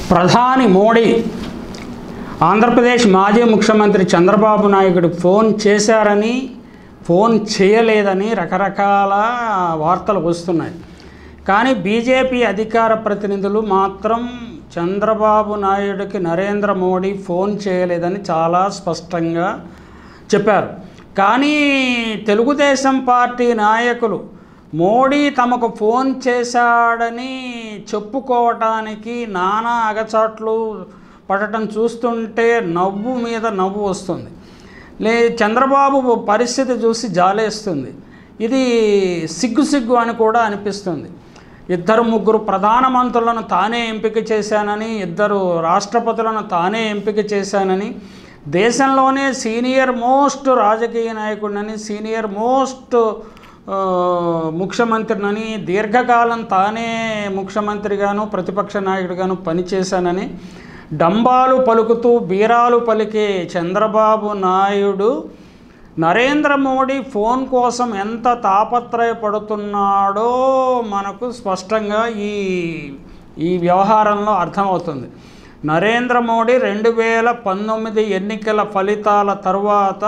ప్రధాని మోడీ ఆంధ్రప్రదేశ్ మాజీ ముఖ్యమంత్రి చంద్రబాబు నాయుడు ఫోన్ చేశారని ఫోన్ చేయలేదని రకరకాల వార్తలు వస్తున్నాయి కానీ బీజేపీ అధికార ప్రతినిధులు మాత్రం చంద్రబాబు నాయుడికి నరేంద్ర మోడీ ఫోన్ చేయలేదని చాలా స్పష్టంగా చెప్పారు కానీ తెలుగుదేశం పార్టీ నాయకులు మోడీ తమకు ఫోన్ చేశాడని చెప్పుకోవటానికి నానా అగచాట్లు పడటం చూస్తుంటే నవ్వు మీద నవ్వు వస్తుంది లే చంద్రబాబు పరిస్థితి చూసి జాలేస్తుంది ఇది సిగ్గు సిగ్గు అని కూడా అనిపిస్తుంది ఇద్దరు ముగ్గురు ప్రధానమంత్రులను తానే ఎంపిక చేశానని ఇద్దరు రాష్ట్రపతులను తానే ఎంపిక చేశానని దేశంలోనే సీనియర్ మోస్ట్ రాజకీయ నాయకుడినని సీనియర్ మోస్ట్ ఆ, ముఖ్యమంత్రినని దీర్ఘకాలం తానే ముఖ్యమంత్రిగాను ప్రతిపక్ష నాయకుడిగాను పనిచేశానని డంబాలు పలుకుతూ బీరాలు పలికే చంద్రబాబు నాయుడు నరేంద్ర మోడీ ఫోన్ కోసం ఎంత తాపత్రయపడుతున్నాడో మనకు స్పష్టంగా ఈ ఈ వ్యవహారంలో అర్థమవుతుంది నరేంద్ర మోడీ రెండు వేల పంతొమ్మిది ఎన్నికల ఫలితాల తర్వాత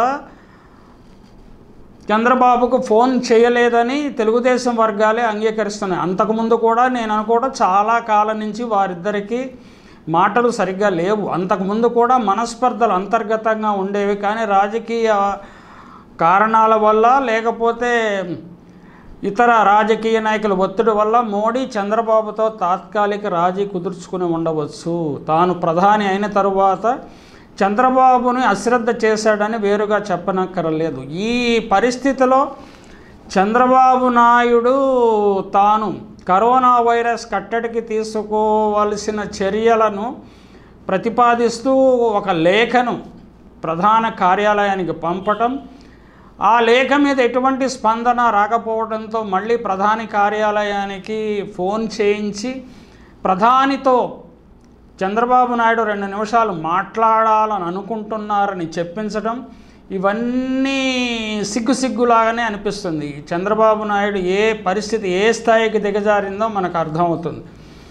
చంద్రబాబుకు ఫోన్ చేయలేదని తెలుగుదేశం వర్గాలే అంగీకరిస్తున్నాయి అంతకుముందు కూడా నేను అనుకోవడం చాలా కాలం నుంచి వారిద్దరికీ మాటలు సరిగ్గా లేవు అంతకుముందు కూడా మనస్పర్ధలు అంతర్గతంగా ఉండేవి కానీ రాజకీయ కారణాల వల్ల లేకపోతే ఇతర రాజకీయ నాయకుల ఒత్తిడి వల్ల మోడీ చంద్రబాబుతో తాత్కాలిక రాజీ కుదుర్చుకుని ఉండవచ్చు తాను ప్రధాని అయిన తరువాత చంద్రబాబుని అశ్రద్ధ చేశాడని వేరుగా చెప్పనక్కరలేదు ఈ పరిస్థితిలో చంద్రబాబు నాయుడు తాను కరోనా వైరస్ కట్టడికి తీసుకోవలసిన చర్యలను ప్రతిపాదిస్తూ ఒక లేఖను ప్రధాన కార్యాలయానికి పంపటం ఆ లేఖ మీద ఎటువంటి స్పందన రాకపోవడంతో మళ్ళీ ప్రధాని కార్యాలయానికి ఫోన్ చేయించి ప్రధానితో చంద్రబాబు నాయుడు రెండు నిమిషాలు మాట్లాడాలని అనుకుంటున్నారని చెప్పించడం ఇవన్నీ సిగ్గు సిగ్గులాగానే అనిపిస్తుంది చంద్రబాబు నాయుడు ఏ పరిస్థితి ఏ స్థాయికి దిగజారిందో మనకు అర్థమవుతుంది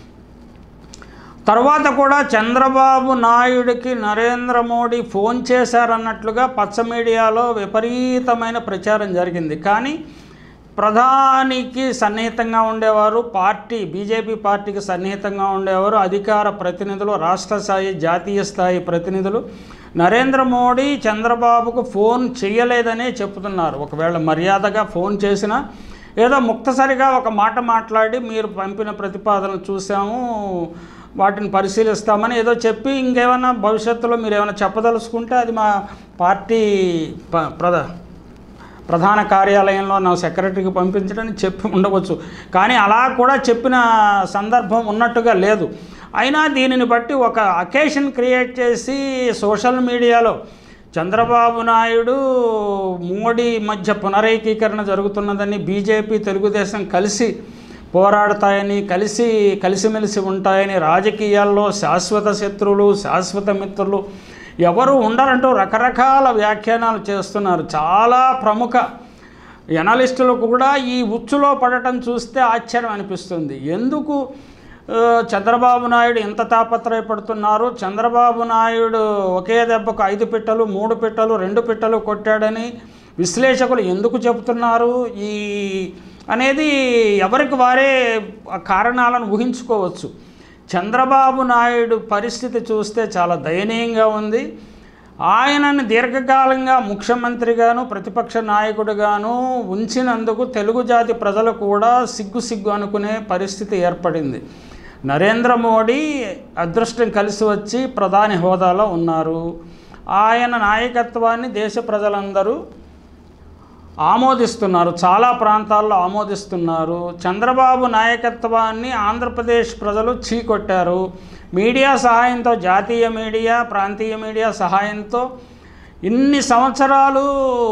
తర్వాత కూడా చంద్రబాబు నాయుడికి నరేంద్ర మోడీ ఫోన్ చేశారన్నట్లుగా పచ్చ మీడియాలో విపరీతమైన ప్రచారం జరిగింది కానీ ప్రధానికి సన్నిహితంగా ఉండేవారు పార్టీ బీజేపీ పార్టీకి సన్నిహితంగా ఉండేవారు అధికార ప్రతినిధులు రాష్ట్ర స్థాయి జాతీయ స్థాయి ప్రతినిధులు నరేంద్ర మోడీ చంద్రబాబుకు ఫోన్ చేయలేదనే చెప్తున్నారు ఒకవేళ మర్యాదగా ఫోన్ చేసినా ఏదో ముక్తసరిగా ఒక మాట మాట్లాడి మీరు పంపిన ప్రతిపాదనలు చూసాము వాటిని పరిశీలిస్తామని ఏదో చెప్పి ఇంకేమైనా భవిష్యత్తులో మీరు ఏమైనా చెప్పదలుచుకుంటే అది మా పార్టీ ప- ప్రధ ప్రధాన కార్యాలయంలో నా సెక్రటరీకి పంపించడానికి చెప్పి ఉండవచ్చు కానీ అలా కూడా చెప్పిన సందర్భం ఉన్నట్టుగా లేదు అయినా దీనిని బట్టి ఒక అకేషన్ క్రియేట్ చేసి సోషల్ మీడియాలో చంద్రబాబు నాయుడు మోడీ మధ్య పునరైకీకరణ జరుగుతున్నదని బీజేపీ తెలుగుదేశం కలిసి పోరాడతాయని కలిసి కలిసిమెలిసి ఉంటాయని రాజకీయాల్లో శాశ్వత శత్రువులు శాశ్వత మిత్రులు ఎవరు ఉండరంటూ రకరకాల వ్యాఖ్యానాలు చేస్తున్నారు చాలా ప్రముఖ ఎనలిస్టులు కూడా ఈ ఉచ్చులో పడటం చూస్తే ఆశ్చర్యం అనిపిస్తుంది ఎందుకు ఆ, చంద్రబాబు నాయుడు ఎంత తాపత్రయపడుతున్నారు చంద్రబాబు నాయుడు ఒకే దెబ్బకు ఐదు పిట్టలు మూడు పిట్టలు రెండు పిట్టలు కొట్టాడని విశ్లేషకులు ఎందుకు చెబుతున్నారు ఈ అనేది ఎవరికి వారే ఆ కారణాలను ఊహించుకోవచ్చు చంద్రబాబు నాయుడు పరిస్థితి చూస్తే చాలా దయనీయంగా ఉంది ఆయనని దీర్ఘకాలంగా ముఖ్యమంత్రిగాను ప్రతిపక్ష నాయకుడిగాను ఉంచినందుకు తెలుగు జాతి ప్రజలు కూడా సిగ్గు సిగ్గు అనుకునే పరిస్థితి ఏర్పడింది నరేంద్ర మోడీ అదృష్టం కలిసి వచ్చి ప్రధాని హోదాలో ఉన్నారు ఆయన నాయకత్వాన్ని దేశ ప్రజలందరూ ఆమోదిస్తున్నారు చాలా ప్రాంతాల్లో ఆమోదిస్తున్నారు చంద్రబాబు నాయకత్వాన్ని ఆంధ్రప్రదేశ్ ప్రజలు చీకొట్టారు మీడియా సహాయంతో జాతీయ మీడియా ప్రాంతీయ మీడియా సహాయంతో ఇన్ని సంవత్సరాలు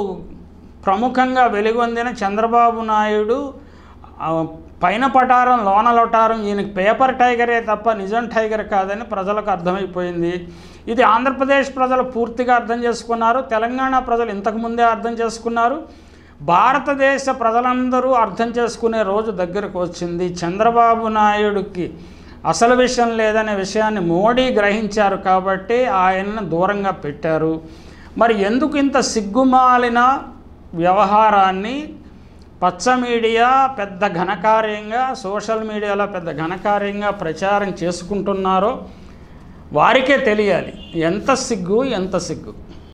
ప్రముఖంగా వెలుగొందిన చంద్రబాబు నాయుడు ఆ, పైన పటారం లోన లొటారం ఈయనకి పేపర్ టైగరే తప్ప నిజం టైగర్ కాదని ప్రజలకు అర్థమైపోయింది ఇది ఆంధ్రప్రదేశ్ ప్రజలు పూర్తిగా అర్థం చేసుకున్నారు తెలంగాణ ప్రజలు ఇంతకుముందే అర్థం చేసుకున్నారు భారతదేశ ప్రజలందరూ అర్థం చేసుకునే రోజు దగ్గరకు వచ్చింది చంద్రబాబు నాయుడికి అసలు విషయం లేదనే విషయాన్ని మోడీ గ్రహించారు కాబట్టి ఆయనను దూరంగా పెట్టారు మరి ఎందుకు ఇంత సిగ్గుమాలిన వ్యవహారాన్ని పచ్చ మీడియా పెద్ద ఘనకార్యంగా సోషల్ మీడియాలో పెద్ద ఘనకార్యంగా ప్రచారం చేసుకుంటున్నారో వారికే తెలియాలి ఎంత సిగ్గు ఎంత సిగ్గు